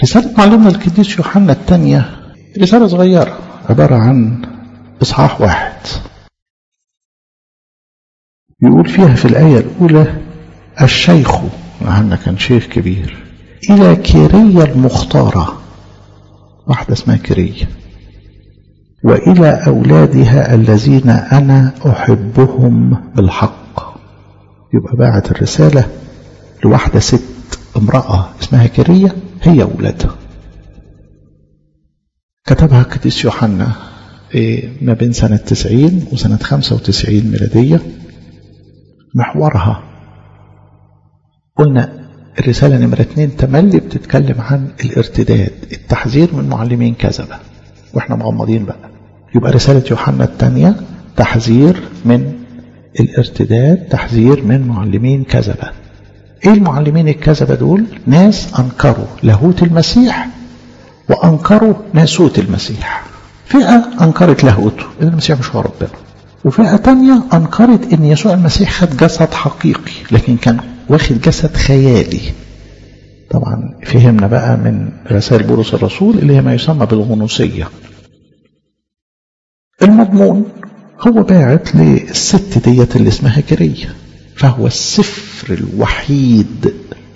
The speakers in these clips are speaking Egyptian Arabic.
رسالة معلمنا القديس يوحنا الثانية رسالة صغيرة عبارة عن إصحاح واحد يقول فيها في الآية الأولى الشيخ يوحنا كان شيخ كبير إلى كيرية المختارة واحدة اسمها كيرية وإلى أولادها الذين أنا أحبهم بالحق يبقى باعت الرسالة لواحدة ست امرأة اسمها كيرية هي أولادها كتبها القديس يوحنا ما بين سنة 90 وسنة 95 ميلادية محورها قلنا الرسالة نمرة اتنين تملي بتتكلم عن الارتداد التحذير من معلمين كذبة واحنا مغمضين بقى يبقى رسالة يوحنا الثانية تحذير من الارتداد تحذير من معلمين كذبة ايه المعلمين الكذبة دول ناس انكروا لاهوت المسيح وانكروا ناسوت المسيح فئة انكرت لاهوته ان المسيح مش هو ربنا وفئة تانية انكرت ان يسوع المسيح خد جسد حقيقي لكن كان واخد جسد خيالي طبعا فهمنا بقى من رسائل بولس الرسول اللي هي ما يسمى بالغنوصية المضمون هو باعت للست ديت اللي اسمها كرية فهو السفر الوحيد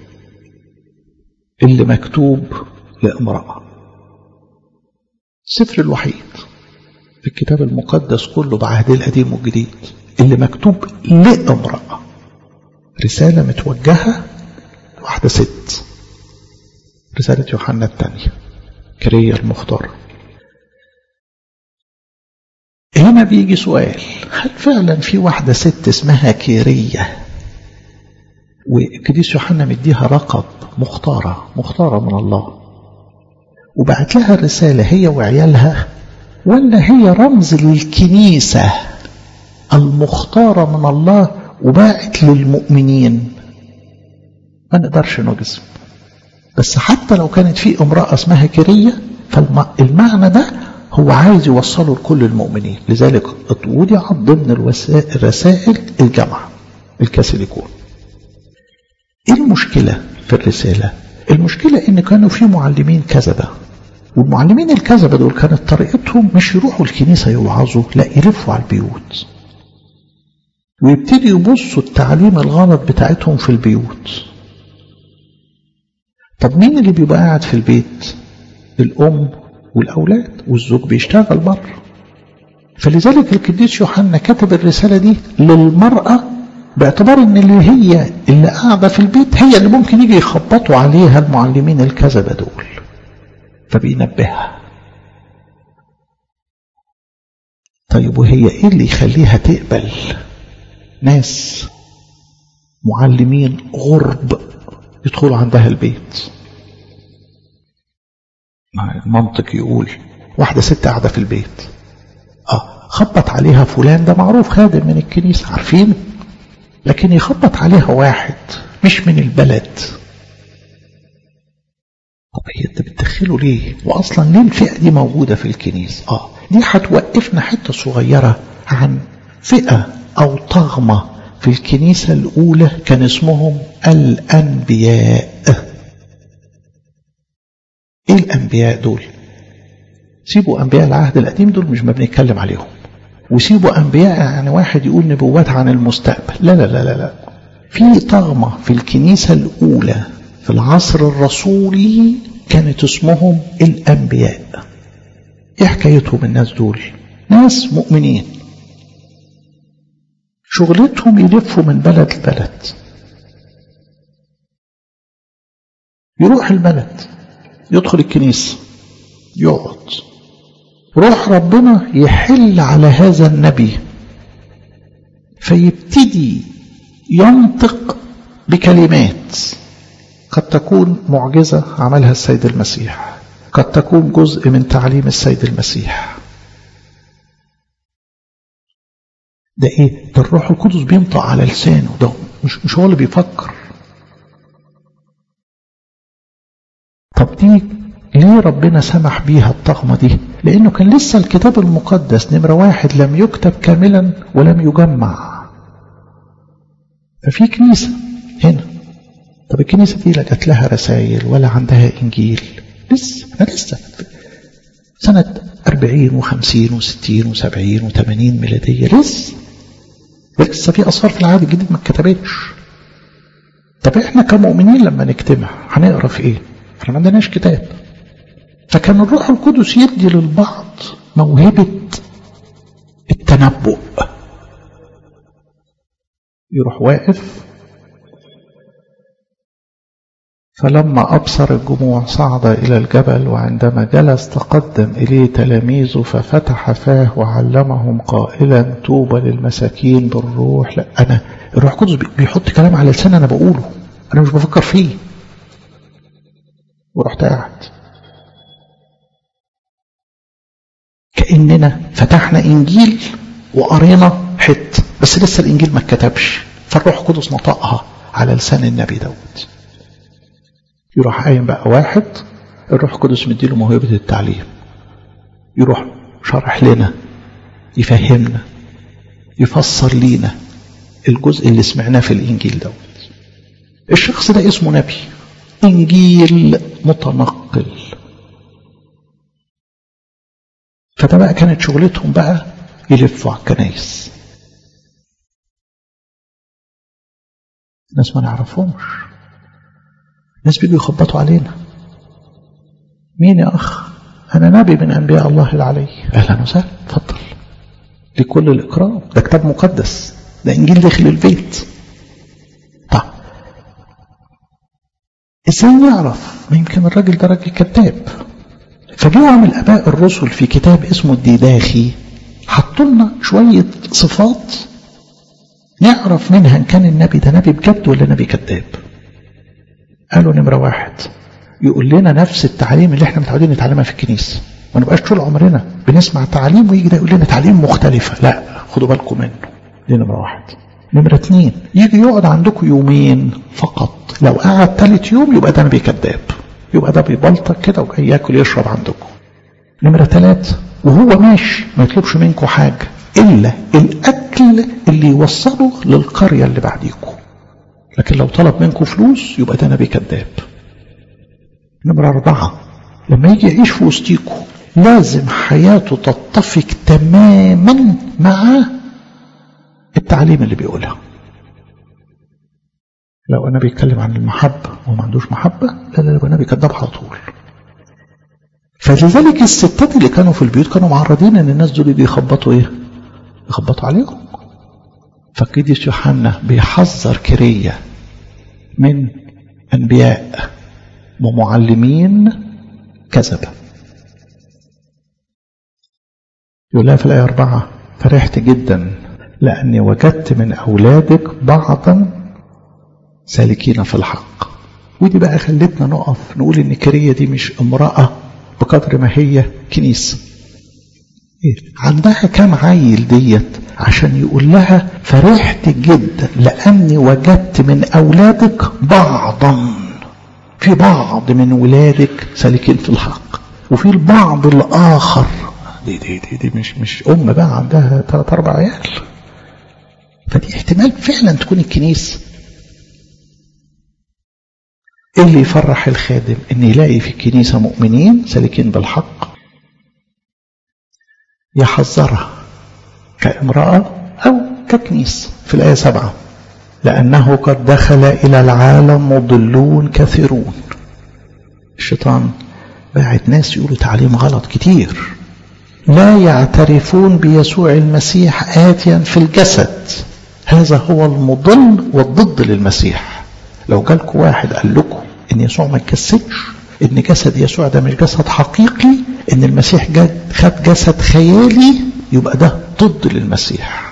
اللي مكتوب لامرأة السفر الوحيد في الكتاب المقدس كله بعهد القديم والجديد اللي مكتوب لامرأة رسالة متوجهة لواحدة ست رسالة يوحنا الثانية كرية المختار هنا بيجي سؤال هل فعلا في واحدة ست اسمها كيرية والقديس يوحنا مديها لقب مختارة مختارة من الله وبعت لها الرسالة هي وعيالها ولا هي رمز للكنيسة المختارة من الله وباعت للمؤمنين ما نقدرش نجزم بس حتى لو كانت في امرأة اسمها كيرية فالمعنى ده هو عايز يوصله لكل المؤمنين لذلك وضع ضمن الرسائل الجامعة الكاثوليكون ايه المشكلة في الرسالة المشكلة ان كانوا في معلمين كذبة والمعلمين الكذبة دول كانت طريقتهم مش يروحوا الكنيسة يوعظوا لا يلفوا على البيوت ويبتدي يبصوا التعليم الغلط بتاعتهم في البيوت طب مين اللي بيبقى قاعد في البيت الأم والأولاد والزوج بيشتغل بره فلذلك القديس يوحنا كتب الرسالة دي للمرأة باعتبار ان اللي هي اللي قاعدة في البيت هي اللي ممكن يجي يخبطوا عليها المعلمين الكذبة دول فبينبهها طيب وهي ايه اللي يخليها تقبل ناس معلمين غرب يدخلوا عندها البيت المنطق يقول واحدة ست قاعدة في البيت اه خبط عليها فلان ده معروف خادم من الكنيسة عارفين لكن يخبط عليها واحد مش من البلد طب هي انت بتدخله ليه واصلا ليه الفئة دي موجودة في الكنيسة اه دي هتوقفنا حتة صغيرة عن فئة او طغمة في الكنيسة الاولى كان اسمهم الانبياء ايه الانبياء دول سيبوا انبياء العهد القديم دول مش ما بنتكلم عليهم وسيبوا انبياء يعني واحد يقول نبوات عن المستقبل لا لا لا لا, لا. في طغمة في الكنيسة الاولى في العصر الرسولي كانت اسمهم الانبياء ايه حكايتهم الناس دول ناس مؤمنين شغلتهم يلفوا من بلد لبلد يروح البلد يدخل الكنيسة يقعد روح ربنا يحل على هذا النبي فيبتدي ينطق بكلمات قد تكون معجزة عملها السيد المسيح قد تكون جزء من تعليم السيد المسيح ده ايه ده الروح القدس بينطق على لسانه ده مش, مش هو اللي بيفكر طب دي ليه ربنا سمح بيها الطغمة دي لأنه كان لسه الكتاب المقدس نمرة واحد لم يكتب كاملا ولم يجمع ففي كنيسة هنا طب الكنيسة دي لا جات لها رسائل ولا عندها إنجيل لسه احنا لسه سنة 40 و50 و60 و70 و80 ميلادية لسه لسه في أسفار في العهد الجديد ما اتكتبتش طب احنا كمؤمنين لما نجتمع هنقرا في ايه؟ احنا ما عندناش كتاب فكان الروح القدس يدي للبعض موهبة التنبؤ يروح واقف فلما أبصر الجموع صعد إلى الجبل وعندما جلس تقدم إليه تلاميذه ففتح فاه وعلمهم قائلا توبى للمساكين بالروح لا أنا الروح القدس بيحط كلام على لسان أنا بقوله أنا مش بفكر فيه ورحت قاعد كأننا فتحنا إنجيل وقرينا حت بس لسه الإنجيل ما اتكتبش فالروح القدس نطقها على لسان النبي داود يروح قايم بقى واحد الروح القدس مديله موهبة التعليم يروح شرح لنا يفهمنا يفسر لينا الجزء اللي سمعناه في الإنجيل دوت الشخص ده اسمه نبي إنجيل متنقل فده بقى كانت شغلتهم بقى يلفوا على الكنايس ناس ما نعرفهمش ناس بيجوا يخبطوا علينا مين يا أخ أنا نبي من أنبياء الله العلي أهلا وسهلا اتفضل لكل الإكرام ده كتاب مقدس ده إنجيل داخل البيت طب إزاي نعرف ما يمكن الراجل ده راجل كذاب فجاءوا من الآباء الرسل في كتاب اسمه الديداخي حطوا لنا شوية صفات نعرف منها إن كان النبي ده نبي بجد ولا نبي كذاب قالوا نمرة واحد يقول لنا نفس التعليم اللي احنا متعودين نتعلمها في الكنيسة ما نبقاش طول عمرنا بنسمع تعليم ويجي ده يقول لنا تعليم مختلفة لا خدوا بالكم منه دي نمرة واحد نمرة اتنين يجي يقعد عندكم يومين فقط لو قعد تالت يوم يبقى ده نبي كذاب يبقى ده بيبلطك كده وجاي ياكل يشرب عندكم نمرة ثلاثة وهو ماشي ما يطلبش منكم حاجة إلا الأكل اللي يوصله للقرية اللي بعديكم لكن لو طلب منكم فلوس يبقى ده نبي كذاب نمرة أربعة لما يجي يعيش في وسطيكم لازم حياته تتفق تماما مع التعليم اللي بيقولها لو أنا بيتكلم عن المحبة وما عندوش محبة لا لا يبقى نبي كذاب على طول فلذلك الستات اللي كانوا في البيوت كانوا معرضين ان الناس دول يخبطوا ايه يخبطوا عليهم فالقديس يوحنا بيحذر كرية من انبياء ومعلمين كذبة يقول لها في الآية أربعة فرحت جدا لأني وجدت من أولادك بعضا سالكين في الحق ودي بقى خلتنا نقف نقول ان كريه دي مش امراه بقدر ما هي كنيسه إيه؟ عندها كام عيل ديت عشان يقول لها فرحت جدا لاني وجدت من اولادك بعضا في بعض من ولادك سالكين في الحق وفي البعض الاخر دي دي دي, دي مش مش ام بقى عندها ثلاث اربع عيال فدي احتمال فعلا تكون الكنيسه ايه اللي يفرح الخادم ان يلاقي في الكنيسة مؤمنين سالكين بالحق يحذرها كامرأة او ككنيسة في الآية سبعة لأنه قد دخل إلى العالم مضلون كثيرون الشيطان باعت ناس يقولوا تعليم غلط كتير لا يعترفون بيسوع المسيح آتيا في الجسد هذا هو المضل والضد للمسيح لو جالكم واحد قال لكم ان يسوع ما اتجسدش ان جسد يسوع ده مش جسد حقيقي ان المسيح جد خد جسد خيالي يبقى ده ضد للمسيح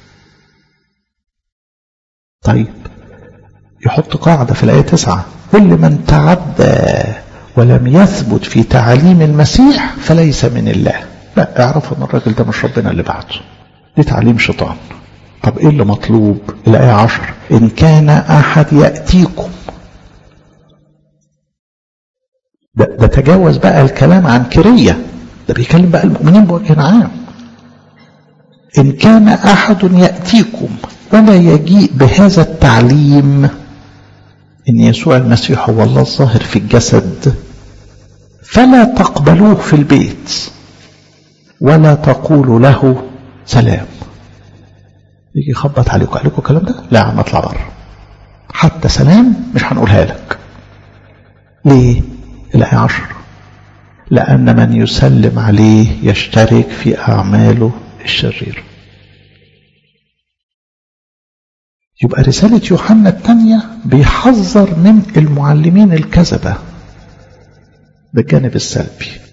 طيب يحط قاعدة في الآية تسعة كل من تعدى ولم يثبت في تعاليم المسيح فليس من الله لا اعرفوا ان الراجل ده مش ربنا اللي بعته دي تعليم شيطان طب ايه اللي مطلوب الآية عشر إن كان أحد يأتيكم ده, ده تجاوز بقى الكلام عن كرية ده بيكلم بقى المؤمنين بوجه عام إن كان أحد يأتيكم ولا يجيء بهذا التعليم إن يسوع المسيح هو الله الظاهر في الجسد فلا تقبلوه في البيت ولا تقولوا له سلام يجي يخبط عليكم قال لكم الكلام ده لا يا عم اطلع بره حتى سلام مش هنقولها لك ليه الآية عشر لأن من يسلم عليه يشترك في أعماله الشريرة يبقى رسالة يوحنا الثانية بيحذر من المعلمين الكذبة بالجانب السلبي